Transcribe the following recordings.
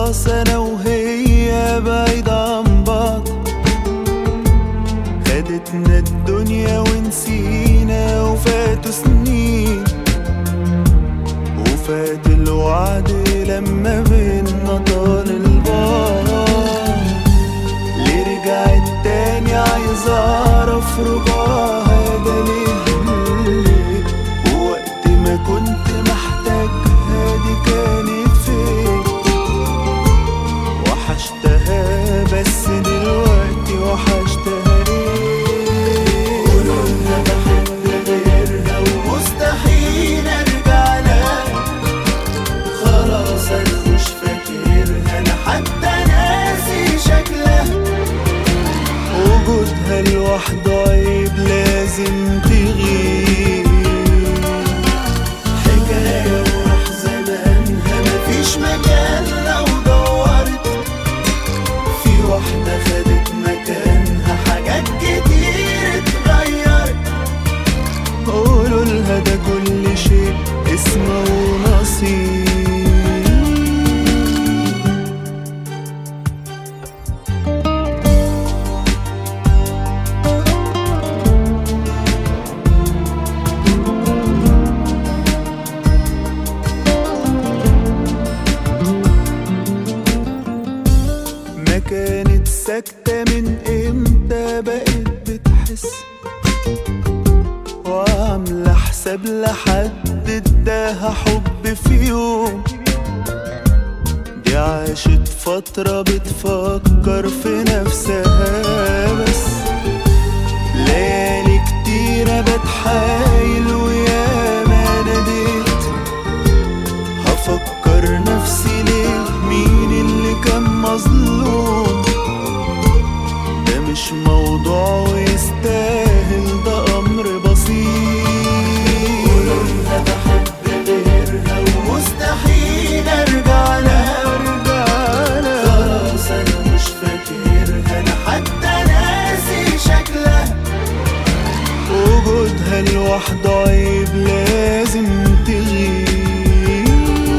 خلاص انا وهي بعيد عن بعض خدتنا الدنيا ونسينا وفاتوا سنين وفات الوعد لما بينا طال البعد ليه رجعت تاني عايز اعرف رجوعها ده ليه ليه ووقت ما كنت محتاجها دي كانت فين وحشتها بس دلوقتي وحشتها ايه قولولها بحب غيرها ومستحيل ارجع لها خلاص انا مش فاكرها انا حتى ناسي شكلها وجودها لوحده عيب لازم تغيب حكاية وراح زمانها مفيش مكان لو دورت في واحدة خدت مكانها حاجات كتير اتغيرت قولوا لها ده كل شيء اسمه ونصيب ما كانت ساكتة من امتى بقت بتحس وعاملة حساب لحد اداها حب في يوم دي عاشت فترة بتفكر في نفسها بس ليالي كتيرة بتحايل وياما ناديت هفكر نفسي ليه مين اللي كان مظلوم ده مش موضوع ويستاهل ده امر بسيط قولولها بحب غيرها ومستحيل ارجع لها ارجع لها خلاص انا مش فاكرها انا حتى ناسي شكلها وجودها لوحده عيب لازم تغيب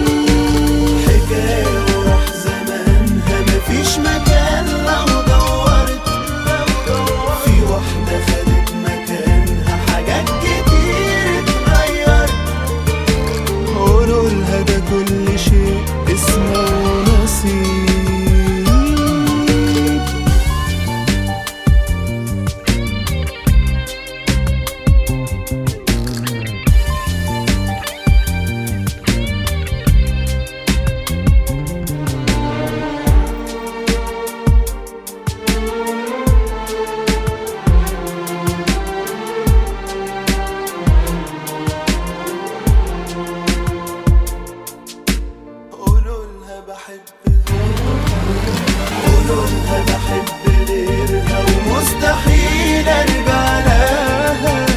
حكاية وراح زمانها مفيش مكان لو دورت في واحدة خدت مكانها حاجات كتير اتغيرت قولوا لها ده كل شيء اسمه نصيب قولوا لها بحب قولوا لها بحب غيرها ومستحيل ارجع لها